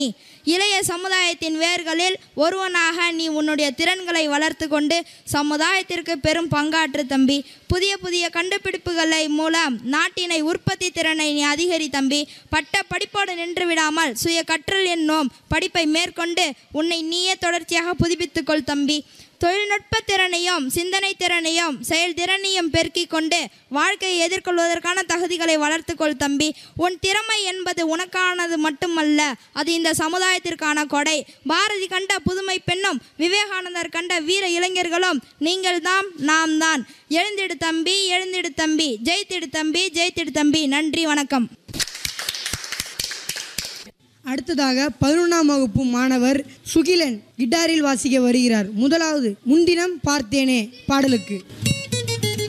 இளைய சமுதாயத்தின் வேர்களில் ஒருவனாக நீ உன்னுடைய திறன்களை வளர்த்து கொண்டு சமுதாயத்திற்கு பெரும் பங்காற்று தம்பி புதிய புதிய கண்டுபிடிப்புகளை மூலம் நாட்டினை உற்பத்தி திறனை நீ அதிகரி தம்பி பட்ட படிப்போடு நின்று விடாமல் சுய கற்றல் என்னும் படிப்பை மேற்கொண்டு உன்னை நீயே தொடர்ச்சியாக புதுப்பித்துக்கொள் தம்பி தொழில்நுட்ப திறனையும் சிந்தனை திறனையும் செயல்திறனையும் பெருக்கிக் கொண்டு வாழ்க்கையை எதிர்கொள்வதற்கான தகுதிகளை வளர்த்துக்கொள் தம்பி உன் திறமை என்பது உனக்கானது மட்டுமல்ல அது இந்த சமுதாயத்திற்கான கொடை பாரதி கண்ட புதுமை பெண்ணும் விவேகானந்தர் கண்ட வீர இளைஞர்களும் நீங்கள்தான் நாம் தான் எழுந்திடு தம்பி எழுந்திடு தம்பி ஜெயித்திடு தம்பி ஜெயித்திடு தம்பி நன்றி வணக்கம் அடுத்ததாக பதினொன்றாம் வகுப்பு மாணவர் சுகிலன் கிட்டாரில் வாசிக்க வருகிறார் முதலாவது முன்தினம் பார்த்தேனே பாடலுக்கு